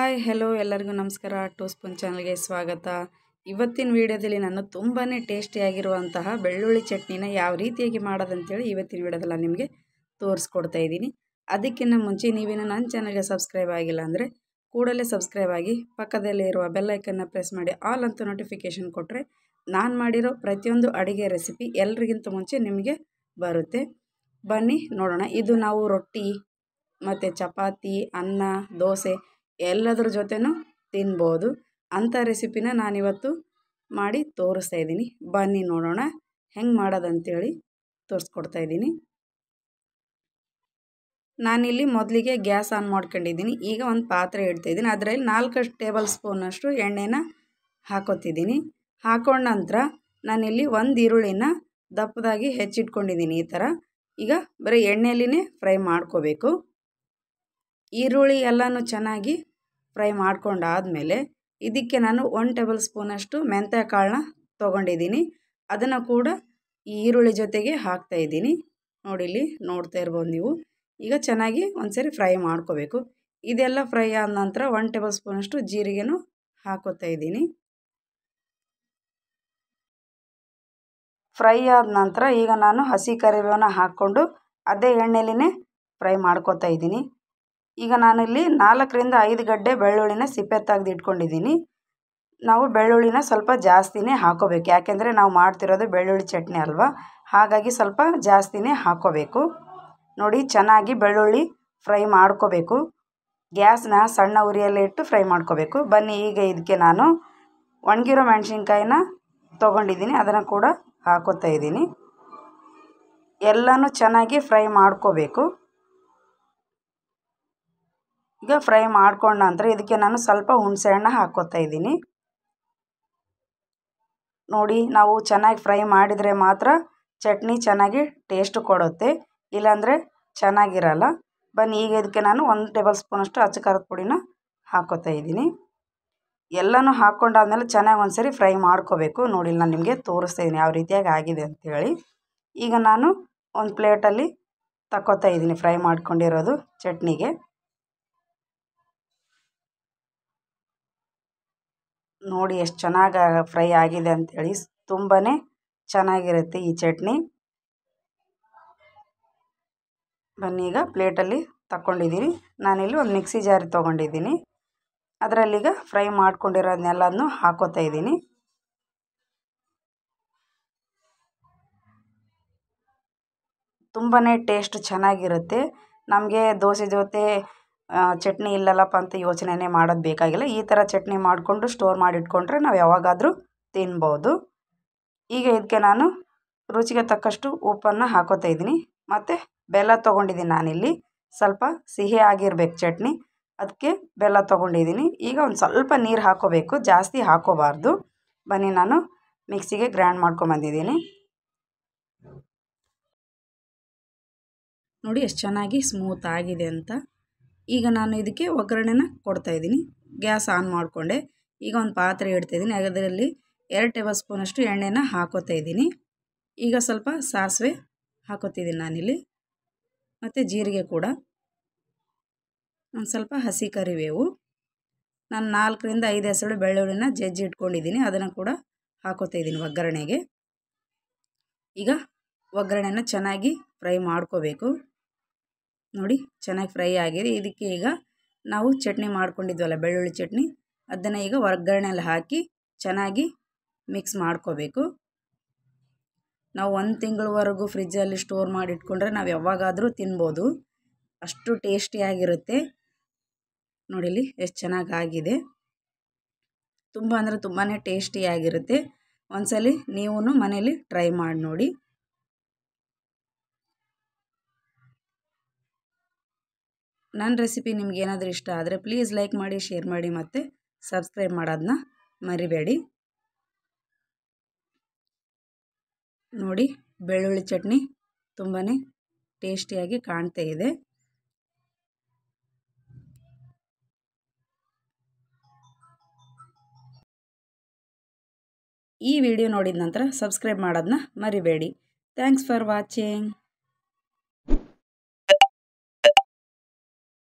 hi hello ಎಲ್ಲರಿಗೂ ನಮಸ್ಕಾರ two spoon ಚಾನಲ್ಗೆ ಸ್ವಾಗತ ಇವತ್ತಿನ ವಿಡಿಯೋದಲ್ಲಿ ನಾನು ತುಂಬಾ ಟೇಸ್ಟಿಯಾಗಿರುವಂತಹ ಬೆಳ್ಳುಳ್ಳಿ ಚಟ್ನಿನ ಯಾವ ರೀತಿಯಾಗಿ ಮಾಡೋದಂತೇಳಿ ಇವತ್ತಿನ ವಿಡಿಯೋದಲ್ಲಿ ನಾನು ನಿಮಗೆ ತೋರಿಸ್ಕೊಡ್ತಾ ಇದ್ದೀನಿ ಅದಕ್ಕಿಂತ ಮುಂಚೆ ನೀವೇನು ನನ್ನ ಚಾನಲ್ಗೆ ಸಬ್ಸ್ಕ್ರೈಬ್ ಆಗಿಲ್ಲ ಅಂದರೆ ಕೂಡಲೇ ಸಬ್ಸ್ಕ್ರೈಬ್ ಆಗಿ ಪಕ್ಕದಲ್ಲೇ ಇರುವ ಬೆಲ್ಲೈಕನ್ನ ಪ್ರೆಸ್ ಮಾಡಿ ಆಲ್ ಅಂತ ನೋಟಿಫಿಕೇಷನ್ ಕೊಟ್ಟರೆ ನಾನು ಮಾಡಿರೋ ಪ್ರತಿಯೊಂದು ಅಡುಗೆ ರೆಸಿಪಿ ಎಲ್ರಿಗಿಂತ ಮುಂಚೆ ನಿಮಗೆ ಬರುತ್ತೆ ಬನ್ನಿ ನೋಡೋಣ ಇದು ನಾವು ರೊಟ್ಟಿ ಮತ್ತು ಚಪಾತಿ ಅನ್ನ ದೋಸೆ ಎಲ್ಲದ್ರ ಜೊತೆನೂ ತಿನ್ಬೋದು ಅಂಥ ರೆಸಿಪಿನ ನಾನಿವತ್ತು ಮಾಡಿ ತೋರಿಸ್ತಾ ಇದ್ದೀನಿ ಬನ್ನಿ ನೋಡೋಣ ಹೆಂಗೆ ಮಾಡೋದಂತೇಳಿ ತೋರಿಸ್ಕೊಡ್ತಾ ಇದ್ದೀನಿ ನಾನಿಲ್ಲಿ ಮೊದಲಿಗೆ ಗ್ಯಾಸ್ ಆನ್ ಮಾಡ್ಕೊಂಡಿದ್ದೀನಿ ಈಗ ಒಂದು ಪಾತ್ರೆ ಇಡ್ತಾಯಿದ್ದೀನಿ ಅದರಲ್ಲಿ ನಾಲ್ಕಷ್ಟು ಟೇಬಲ್ ಸ್ಪೂನಷ್ಟು ಎಣ್ಣೆನ ಹಾಕೋತಿದ್ದೀನಿ ಹಾಕೊಂಡ ನಂತರ ನಾನಿಲ್ಲಿ ಒಂದು ಈರುಳ್ಳಿನ ದಪ್ಪದಾಗಿ ಹೆಚ್ಚಿಟ್ಕೊಂಡಿದ್ದೀನಿ ಈ ಥರ ಈಗ ಬರೀ ಎಣ್ಣೆಯಲ್ಲಿನೇ ಫ್ರೈ ಮಾಡ್ಕೋಬೇಕು ಈರುಳ್ಳಿ ಎಲ್ಲನೂ ಚೆನ್ನಾಗಿ ಫ್ರೈ ಮಾಡ್ಕೊಂಡಾದಮೇಲೆ ಇದಕ್ಕೆ ನಾನು ಒನ್ ಟೇಬಲ್ ಸ್ಪೂನಷ್ಟು ಮೆಂತ್ಯ ಕಾಳನ್ನ ತೊಗೊಂಡಿದ್ದೀನಿ ಅದನ್ನು ಕೂಡ ಈ ಈರುಳ್ಳಿ ಜೊತೆಗೆ ಹಾಕ್ತಾಯಿದ್ದೀನಿ ನೋಡಿಲ್ಲಿ ನೋಡ್ತಾ ಇರ್ಬೋದು ನೀವು ಈಗ ಚೆನ್ನಾಗಿ ಒಂದ್ಸರಿ ಫ್ರೈ ಮಾಡ್ಕೋಬೇಕು ಇದೆಲ್ಲ ಫ್ರೈ ಆದ ನಂತರ ಒನ್ ಟೇಬಲ್ ಸ್ಪೂನಷ್ಟು ಜೀರಿಗೆನೂ ಹಾಕೋತಾ ಇದ್ದೀನಿ ಫ್ರೈ ಆದ ನಂತರ ಈಗ ನಾನು ಹಸಿ ಕರಿಬೇವನ್ನ ಹಾಕ್ಕೊಂಡು ಅದೇ ಎಣ್ಣೆಲಿನೇ ಫ್ರೈ ಮಾಡ್ಕೋತಾ ಇದ್ದೀನಿ ಈಗ ನಾನಿಲ್ಲಿ ನಾಲ್ಕರಿಂದ ಐದು ಗಡ್ಡೆ ಬೆಳ್ಳುಳ್ಳಿನ ಸಿಪ್ಪೆ ತೆಗೆದು ಇಟ್ಕೊಂಡಿದ್ದೀನಿ ನಾವು ಬೆಳ್ಳುಳ್ಳಿನ ಸ್ವಲ್ಪ ಜಾಸ್ತಿನೇ ಹಾಕೋಬೇಕು ಯಾಕೆಂದರೆ ನಾವು ಮಾಡ್ತಿರೋದು ಬೆಳ್ಳುಳ್ಳಿ ಚಟ್ನಿ ಅಲ್ವಾ ಹಾಗಾಗಿ ಸ್ವಲ್ಪ ಜಾಸ್ತಿನೇ ಹಾಕೋಬೇಕು ನೋಡಿ ಚೆನ್ನಾಗಿ ಬೆಳ್ಳುಳ್ಳಿ ಫ್ರೈ ಮಾಡ್ಕೋಬೇಕು ಗ್ಯಾಸ್ನ ಸಣ್ಣ ಉರಿಯಲ್ಲೇ ಇಟ್ಟು ಫ್ರೈ ಮಾಡ್ಕೋಬೇಕು ಬನ್ನಿ ಈಗ ಇದಕ್ಕೆ ನಾನು ಒಣಗಿರೋ ಮೆಣಸಿನ್ಕಾಯಿನ ತೊಗೊಂಡಿದ್ದೀನಿ ಅದನ್ನು ಕೂಡ ಹಾಕೋತಾ ಇದ್ದೀನಿ ಎಲ್ಲನೂ ಚೆನ್ನಾಗಿ ಫ್ರೈ ಮಾಡ್ಕೋಬೇಕು ಈಗ ಫ್ರೈ ಮಾಡ್ಕೊಂಡ ನಂತರ ಇದಕ್ಕೆ ನಾನು ಸ್ವಲ್ಪ ಹುಣಸೆಹಣ್ಣು ಹಾಕ್ಕೋತಾ ಇದ್ದೀನಿ ನೋಡಿ ನಾವು ಚೆನ್ನಾಗಿ ಫ್ರೈ ಮಾಡಿದರೆ ಮಾತ್ರ ಚಟ್ನಿ ಚೆನ್ನಾಗಿ ಟೇಸ್ಟ್ ಕೊಡುತ್ತೆ ಇಲ್ಲಾಂದರೆ ಚೆನ್ನಾಗಿರಲ್ಲ ಬನ್ನಿ ಈಗ ಇದಕ್ಕೆ ನಾನು ಒಂದು ಟೇಬಲ್ ಸ್ಪೂನಷ್ಟು ಅಚ್ಚ ಖಾರದ ಪುಡಿನ ಹಾಕ್ಕೋತಾ ಇದ್ದೀನಿ ಎಲ್ಲನೂ ಹಾಕ್ಕೊಂಡಾದ್ಮೇಲೆ ಚೆನ್ನಾಗಿ ಒಂದ್ಸರಿ ಫ್ರೈ ಮಾಡ್ಕೋಬೇಕು ನೋಡಿ ನಾನು ನಿಮಗೆ ತೋರಿಸ್ತಾ ಇದ್ದೀನಿ ಯಾವ ರೀತಿಯಾಗಿ ಆಗಿದೆ ಅಂಥೇಳಿ ಈಗ ನಾನು ಒಂದು ಪ್ಲೇಟಲ್ಲಿ ತಕ್ಕೋತಾ ಇದ್ದೀನಿ ಫ್ರೈ ಮಾಡ್ಕೊಂಡಿರೋದು ಚಟ್ನಿಗೆ ನೋಡಿ ಎಷ್ಟು ಚೆನ್ನಾಗಿ ಫ್ರೈ ಆಗಿದೆ ಅಂಥೇಳಿ ತುಂಬಾ ಚೆನ್ನಾಗಿರುತ್ತೆ ಈ ಚಟ್ನಿ ಬನ್ನಿ ಈಗ ಪ್ಲೇಟಲ್ಲಿ ತಗೊಂಡಿದ್ದೀನಿ ನಾನಿಲ್ಲಿ ಒಂದು ಮಿಕ್ಸಿ ಜಾರಿ ತೊಗೊಂಡಿದ್ದೀನಿ ಅದರಲ್ಲೀಗ ಫ್ರೈ ಮಾಡ್ಕೊಂಡಿರೋದನ್ನೆಲ್ಲನೂ ಹಾಕೋತಾ ಇದ್ದೀನಿ ತುಂಬಾ ಟೇಸ್ಟ್ ಚೆನ್ನಾಗಿರುತ್ತೆ ನಮಗೆ ದೋಸೆ ಜೊತೆ ಚಟ್ನಿ ಇಲ್ಲಲ್ಲಪ್ಪ ಅಂತ ಯೋಚನೆನೇ ಮಾಡೋದು ಬೇಕಾಗಿಲ್ಲ ಈ ಥರ ಚಟ್ನಿ ಮಾಡಿಕೊಂಡು ಸ್ಟೋರ್ ಮಾಡಿಟ್ಕೊಂಡ್ರೆ ನಾವು ಯಾವಾಗಾದರೂ ತಿನ್ಬೋದು ಈಗ ಇದಕ್ಕೆ ನಾನು ರುಚಿಗೆ ತಕ್ಕಷ್ಟು ಉಪ್ಪನ್ನು ಹಾಕೋತಾ ಇದ್ದೀನಿ ಮತ್ತು ಬೆಲ್ಲ ತೊಗೊಂಡಿದ್ದೀನಿ ನಾನಿಲ್ಲಿ ಸ್ವಲ್ಪ ಸಿಹಿ ಆಗಿರ್ಬೇಕು ಚಟ್ನಿ ಅದಕ್ಕೆ ಬೆಲ್ಲ ತೊಗೊಂಡಿದ್ದೀನಿ ಈಗ ಒಂದು ಸ್ವಲ್ಪ ನೀರು ಹಾಕೋಬೇಕು ಜಾಸ್ತಿ ಹಾಕೋಬಾರ್ದು ಬನ್ನಿ ನಾನು ಮಿಕ್ಸಿಗೆ ಗ್ರೈಂಡ್ ಮಾಡ್ಕೊಂಬಂದಿದ್ದೀನಿ ನೋಡಿ ಎಷ್ಟು ಚೆನ್ನಾಗಿ ಸ್ಮೂತ್ ಆಗಿದೆ ಅಂತ ಈಗ ನಾನು ಇದಕ್ಕೆ ಒಗ್ಗರಣೆನ ಕೊಡ್ತಾಯಿದ್ದೀನಿ ಗ್ಯಾಸ್ ಆನ್ ಮಾಡಿಕೊಂಡೆ ಈಗ ಒಂದು ಪಾತ್ರೆ ಇಡ್ತಾಯಿದ್ದೀನಿ ಅದರಲ್ಲಿ ಎರಡು ಟೇಬಲ್ ಸ್ಪೂನಷ್ಟು ಎಣ್ಣೆನ ಹಾಕೋತಾ ಇದ್ದೀನಿ ಈಗ ಸ್ವಲ್ಪ ಸಾಸಿವೆ ಹಾಕೋತಿದ್ದೀನಿ ನಾನಿಲ್ಲಿ ಮತ್ತು ಜೀರಿಗೆ ಕೂಡ ಒಂದು ಸ್ವಲ್ಪ ಹಸಿ ಕರಿಬೇವು ನಾನು ನಾಲ್ಕರಿಂದ ಐದು ಹೆಸರು ಬೆಳ್ಳುಳ್ಳಿನ ಜಜ್ಜಿ ಇಟ್ಕೊಂಡಿದ್ದೀನಿ ಅದನ್ನು ಕೂಡ ಹಾಕೋತಾ ಇದ್ದೀನಿ ಒಗ್ಗರಣೆಗೆ ಈಗ ಒಗ್ಗರಣೆನ ಚೆನ್ನಾಗಿ ಫ್ರೈ ಮಾಡ್ಕೋಬೇಕು ನೋಡಿ ಚೆನ್ನಾಗಿ ಫ್ರೈ ಆಗಿದೆ ಇದಕ್ಕೆ ಈಗ ನಾವು ಚಟ್ನಿ ಮಾಡ್ಕೊಂಡಿದ್ವಲ್ಲ ಬೆಳ್ಳುಳ್ಳಿ ಚಟ್ನಿ ಅದನ್ನು ಈಗ ಒಗ್ಗರಣೆಯಲ್ಲಿ ಹಾಕಿ ಚೆನ್ನಾಗಿ ಮಿಕ್ಸ್ ಮಾಡ್ಕೋಬೇಕು ನಾವು ಒಂದು ತಿಂಗಳವರೆಗೂ ಫ್ರಿಜ್ಜಲ್ಲಿ ಸ್ಟೋರ್ ಮಾಡಿ ಇಟ್ಕೊಂಡ್ರೆ ನಾವು ಯಾವಾಗಾದರೂ ತಿನ್ಬೋದು ಅಷ್ಟು ಟೇಸ್ಟಿಯಾಗಿರುತ್ತೆ ನೋಡಿಲಿ ಎಷ್ಟು ಚೆನ್ನಾಗಿ ಆಗಿದೆ ತುಂಬ ಅಂದರೆ ತುಂಬಾ ಟೇಸ್ಟಿಯಾಗಿರುತ್ತೆ ಒಂದ್ಸಲಿ ನೀವು ಮನೇಲಿ ಟ್ರೈ ಮಾಡಿ ನೋಡಿ ನನ್ನ ರೆಸಿಪಿ ನಿಮ್ಗೆ ಏನಾದರೂ ಇಷ್ಟ ಆದರೆ ಪ್ಲೀಸ್ ಲೈಕ್ ಮಾಡಿ ಶೇರ್ ಮಾಡಿ ಮತ್ತು ಸಬ್ಸ್ಕ್ರೈಬ್ ಮಾಡೋದನ್ನ ಮರಿಬೇಡಿ ನೋಡಿ ಬೆಳ್ಳುಳ್ಳಿ ಚಟ್ನಿ ತುಂಬಾ ಟೇಸ್ಟಿಯಾಗಿ ಕಾಣ್ತಾ ಇದೆ ಈ ವಿಡಿಯೋ ನೋಡಿದ ನಂತರ ಸಬ್ಸ್ಕ್ರೈಬ್ ಮಾಡೋದನ್ನ ಮರಿಬೇಡಿ ಥ್ಯಾಂಕ್ಸ್ ಫಾರ್ ವಾಚಿಂಗ್